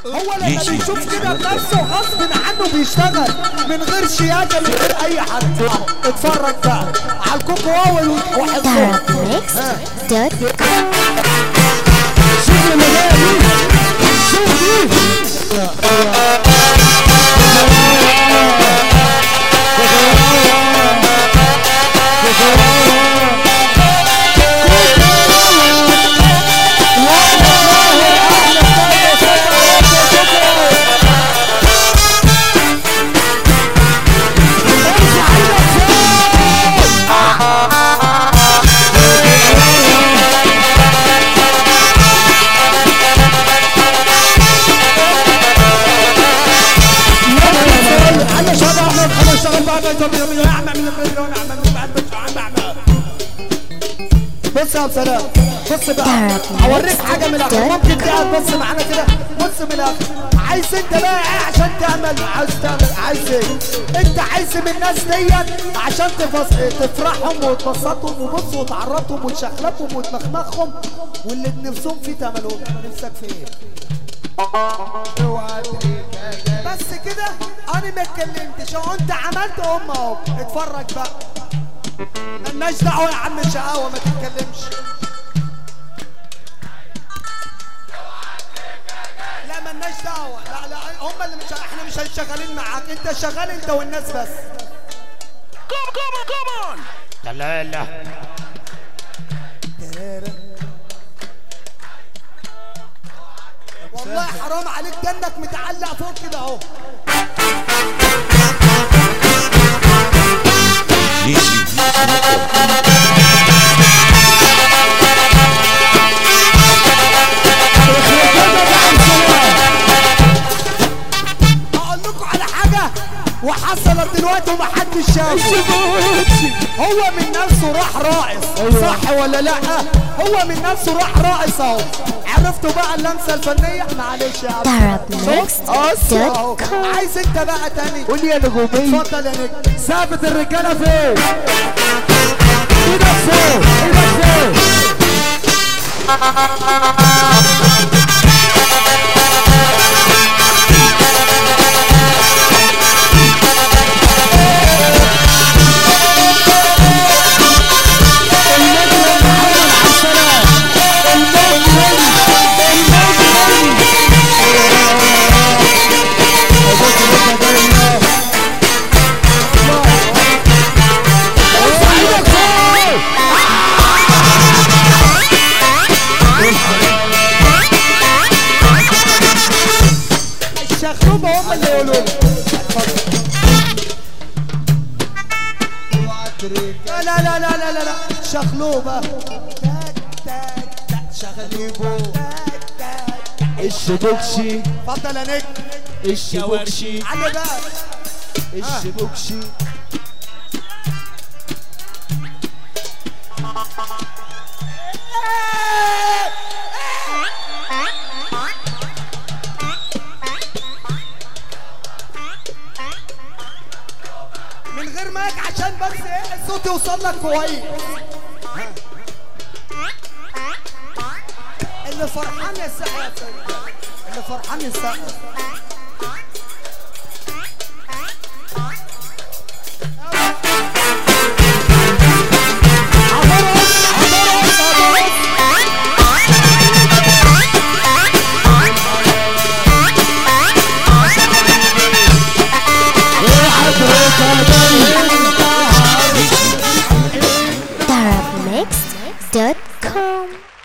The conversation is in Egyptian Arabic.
هو لما بيشوف كده بنفسه غصب عنه بيشتغل من غير شياكه من غير اي حد اهو اتفرج بقى على الكوكو اول وحصه Darabmix.com شوف اللي جايه دي شوف دي انا شباب احمد انا اشتغل بقى يا عم من المليون اعمل من بعد عم اعمل بص يا سلام بص بقى اوريك حاجه من الاخر ممكن تقعد بص معانا كده بص من الاخر عايز انت بقى ايه عشان تعمل عايز تعمل عايز ايه انت عايز من الناس ديت عشان تفص... تفرحهم وتبسطهم وبص وتعرضهم وتشخلفهم وتمخمخهم واللي بنفسهم فيه تعملهم نفسك في ايه اوعى بس كده انا ما اتكلمتش اهو انت عملت ام اهو اتفرج بقى مالناش دعوه يا عم الشقاوه ما تتكلمش لا مالناش دعوه لا لا هم اللي مش احنا مش شغالين معاك انت شغال انت والناس بس Come, come on, come on. لا لا والله حرام عليك دنك متعلق فوق كده اهو اقول لكم على حاجه وحصلت دلوقتي ومحدش شاف هو من نفسه راح راقص صح ولا لا هو من نفسه راح راقص اهو عرفتوا بقى اللمسه الفنيه معلش يا عم Darabmix.com عايز انت بقى تاني قول لي يا نجومي اتفضل يا نجم ثابت الرجاله فين؟ ايدك فوق ايدك فوق الشخلوبه هم اللي يقولوا لي. لا لا لا لا لا لا لا شخلوبه شغليبو الشبكشي اتفضل يا نجم الشبكشي علي بقى الشبكشي من غير مايك عشان بس ايه الصوت يوصل لك كويس اللي فرحان يسقف اللي فرحان يسقف Darabmix.com